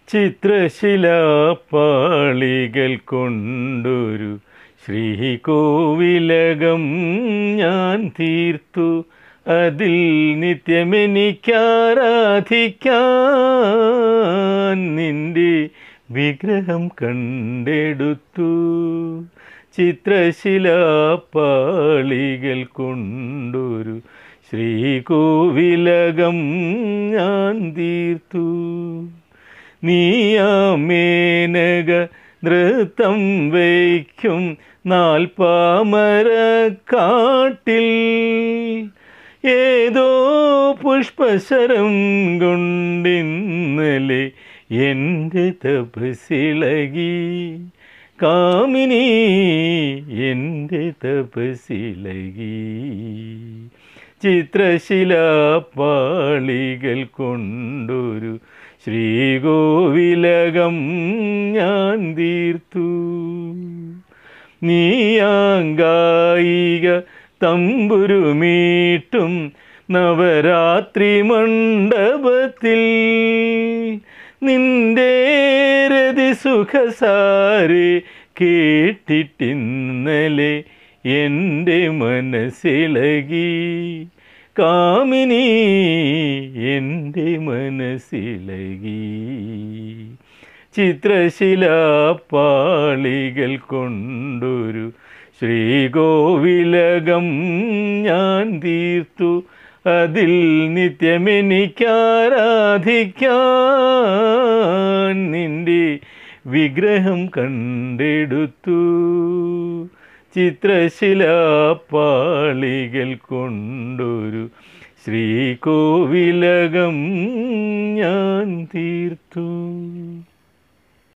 ചിത്രശിലാപ്പാളികൾ കൊണ്ടൊരു ശ്രീകോവിലകം ഞാൻ തീർത്തു അതിൽ നിത്യമെനിക്കാരാധിക്കാൻ നിന്റെ വിഗ്രഹം കണ്ടെടുത്തു ചിത്രശിലാപ്പാളികൾ കൊണ്ടൊരു ശ്രീകോവിലകം ഞാൻ തീർത്തു നീയാമേനക നൃത്തം വയ്ക്കും നാൽപ്പാമര കാട്ടിൽ ഏതോ പുഷ്പശരം കൊണ്ടിന്നലെ എൻ്റെ തപസിളകി കാമിനി എൻ്റെ തപസിളകി ചിത്രശിലാപ്പാളികൾ കൊണ്ടൊരു ശ്രീകോവിലകം ഞാൻ തീർത്തു നീയാങ്കായിക തമ്പുരുമീട്ടും നവരാത്രി മണ്ഡപത്തിൽ നിന്റെ രതി സുഖസാരി കേട്ടിട്ടിന്നലെ എൻ്റെ മനസ്സിളകി കാമിനി എൻ്റെ മനസ്സിളകി ചിത്രശിലാപ്പാളികൾ കൊണ്ടൊരു ശ്രീകോവിലകം ഞാൻ തീർത്തു അതിൽ നിത്യമെനിക്കാരാധിക്കാൻ നിന്റെ വിഗ്രഹം കണ്ടെടുത്തു ചിത്രശിലാപ്പാളികൾ കൊണ്ടൊരു ശ്രീകോവിലകം ഞാൻ തീർത്തു